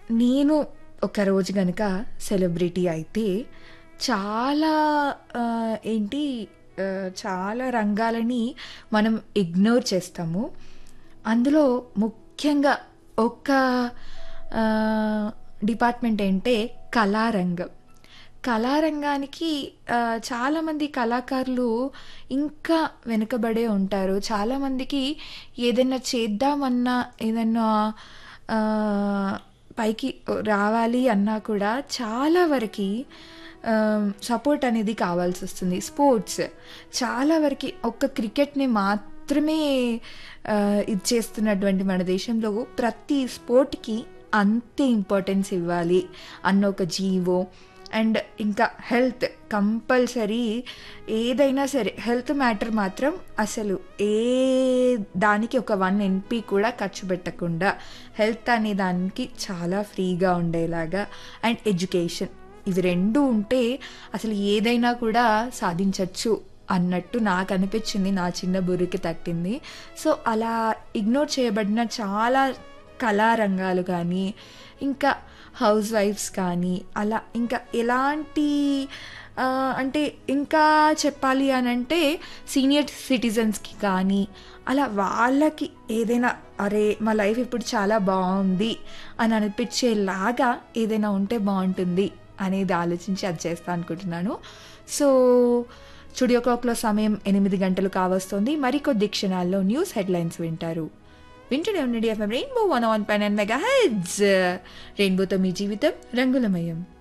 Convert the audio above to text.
నేను ఒకరోజు గనక సెలబ్రిటీ అయితే చాలా ఆహ్, ఏంటి ఆహ్, చాలా రంగాలని మనం ఇగ్నోర్ చేస్తాము. అందులో ముఖ్యంగా ఒక ఆహ్, డిపార్ట్‌మెంట్ ఏంటే కళారంగం. కళారంగానికి ఆహ్, చాలామంది కళాకారులు ఇంకా వెనుకబడే ఉంటారు. చాలామందికి ఏదైనా చేద్దామన్నా, ఏదన్నా ఆహ్, పైకి రావాలి అన్నా కూడా చాలా వరకి ఆహ్, సపోర్ట్ అనేది కావాల్సొస్తుంది. స్పోర్ట్స్ చాలా వరకి ఒక్క క్రికెట్‌ని మాత్రమే ఆహ్, ఇది చేస్తున్నటువంటి మన దేశంలో ప్రతి స్పోర్ట్‌కి అంతే ఇంపార్టెన్స్ ఇవ్వాలి అన్న ఒక జీవో అండ్ ఇంకా హెల్త్ కంపల్సరీ ఏదైనా సరే హెల్త్ మ్యాటర్ మాత్రం అసలు ఏ దానికి ఒక 1 ఎన్‌పీ కూడా ఖర్చు పెట్టకుండా హెల్త్ అనే దానికి చాలా ఫ్రీగా ఉండేలాగా అండ్ ఎడ్యుకేషన్ ఇవి 2 ఉంటే అసలు ఏదైనా కూడా సాధించొచ్చు అన్నట్టు నాకనిపించింది. నా చిన్న బుర్రకి తట్టింది. సో, అలా ఇగ్నోర్ చేయబడిన చాలా కళారంగాలు గానీ, ఇంకా హౌస్ వైఫ్స్ కానీ, అలా ఇంకా ఎలాంటి ఆహ్, అంటే ఇంకా చెప్పాలి అనంటే సీనియర్ సిటిజన్స్‌కి కానీ, అలా వాళ్ళకి ఏదైనా అరే! మా లైఫ్ ఇప్పుడు చాలా బావుంది అని అనిపించేలాగా ఏదైనా ఉంటే బావుంటుంది అనేది ఆలోచించి అది చేస్తా అనుకుంటున్నాను. సో, స్టూడియో క్లాక్‌లో సమయం 8 గంటలు కావస్తోంది. మరికొద్ది క్షణాల్లో న్యూస్ హెడ్‌లైన్స్ వింటారు. వింటూనే ఉండండి ఎఫ్ఎం రెయిన్బో 101.9 మెగాహెర్ట్జ్. రెయిన్బోతో మీ జీవితం రంగులమయం.